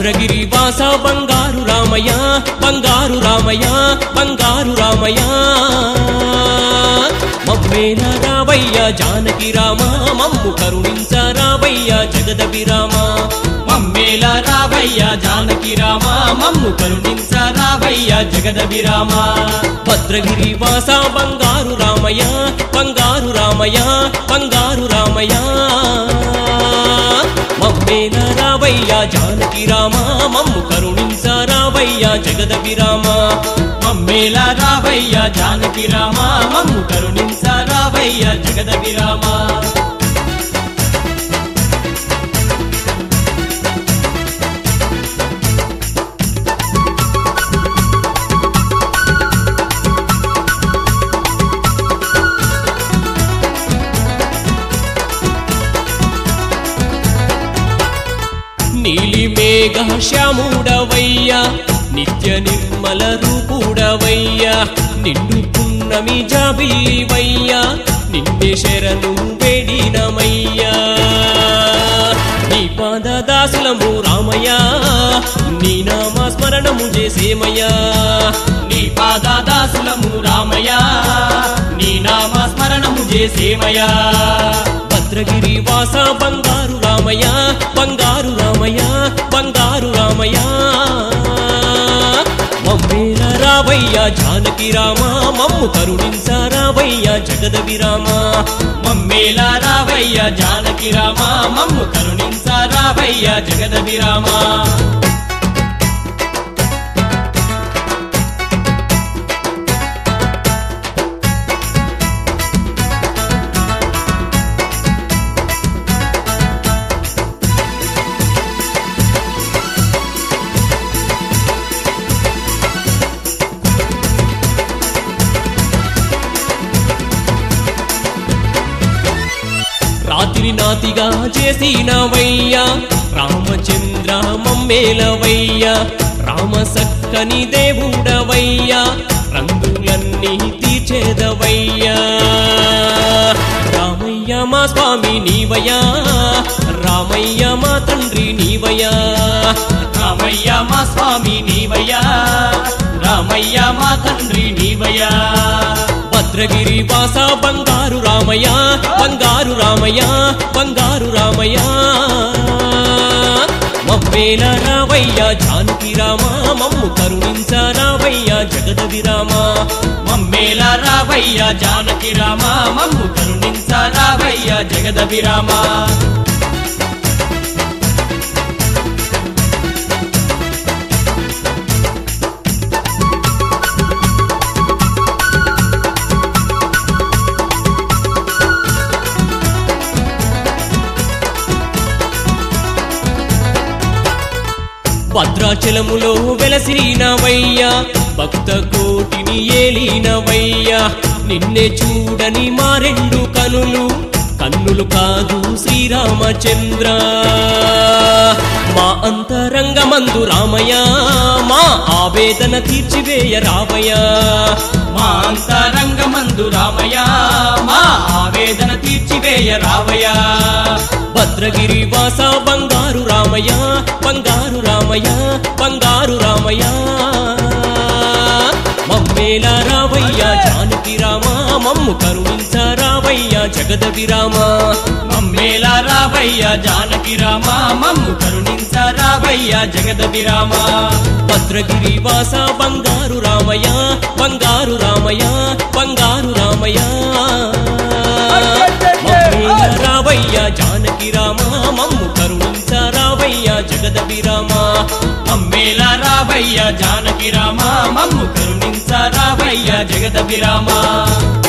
భద్రగిరి వాస బంగారు రామయ్య బంగారు రామయ్య బంగారు రామయ్య మమ్మేల రావయ్య జానకి రామ మమ్ము కరుణించ రావయ్య జగదబి రామ మమ్మేల రావయ్య జానకి రామ మమ్ము కరుణించ రావయ్య జగదబి రామ భద్రగిరి వాస బంగారు రామయ్య బంగారు రామయ్య బంగారు రామయ్య మమ్మేల రావయ్య జానకి రామ మమ్ము కరుణించ రావయ్య జగదబి రామ మమ్మేల రావయ్య జానకి రామ మమ్ము కరుణించ రావయ్య జగదబి రామ నీలి మేఘ శ్యాముడవయ్యా నిత్య నిర్మల రూపుడవయ్యా నిండు పున్నమి జాబిలివయ్యా నిన్నే శరణు వేడినమయ్యా నీ పాద దాసులము రామయ్యా నీ నామ స్మరణము చేసేమయ్యా నీ పాదాదాసులము రామయ్య నీ నామ స్మరణము చేసేమయ్యా భద్రగిరి వాస బంగారు రామయ్య బంగారు రామయ్య బంగారు రామయ్య మమ్మేల రావయ్య జానకి రామ మమ్ము కరుణించ రావయ్య జగదవి రామ మమ్మేల రావయ్య జానకి రామ మమ్ము కరుణించ రావయ్య జగదబి రామ రాత్రి నాతిగా చేసినవయ్యా రామచంద్ర మమ్మేలవయ్యా రామ సక్కని దేవుడవయ్యా రంగులన్నీ తీర్చేదవయ్యా రామయ్య మా స్వామి నీవయ్యా రామయ్య మా తండ్రి నీవయ్యా రామయ్య మా స్వామి నీవయ్యా రామయ్య మా తండ్రి నీవయ్యా భద్రగిరి వాస బంగారు రామయ్య బంగారు రామయ్య బంగారు రామయ్య మమ్మేల రావయ్య జానకి రామ మమ్ము కరుణించ రావయ్య జగదవి రామ మమ్మేల రావయ్య జానకి రామ మమ్ము కరుణించ రావయ్య జగదబి రామ భద్రాచలములో వెలసినవయ్యా భక్త కోటిని ఏలినవయ్యా నిన్నే చూడని మా రెండు కనులు కన్నులు కాదు శ్రీరామచంద్ర మా అంతరంగమందు రామయ్య మా ఆవేదన తీర్చివేయ రామయ్య మా అంతరంగమందు రామయ్య మా ఆవేదన తీర్చివేయ రావయ్య భద్రగిరి వాస బంగారు రామయ్య బంగారు రామయ్య బంగారు రామయ్య మమ్మేల రావయ్య జానకి రామ మమ్ము కరుణించ రావయ్య జగదవి రామ మమ్మేల రావయ్య జానకి రామ మమ్ము కరుణించ రావయ్య జగదబి రామ భద్రగిరి వాస బంగారు రామయ్య బంగారు రామయ్య బంగారు రామయ్య మమ్మేల రావయ్య జానకి రామ మమ్ము కరుణించ రావయ్య జగదవి రామ మమ్మేల రావయ్య జానకి రామ మమ్ము కరుణించ రావయ్య జగదబి రామ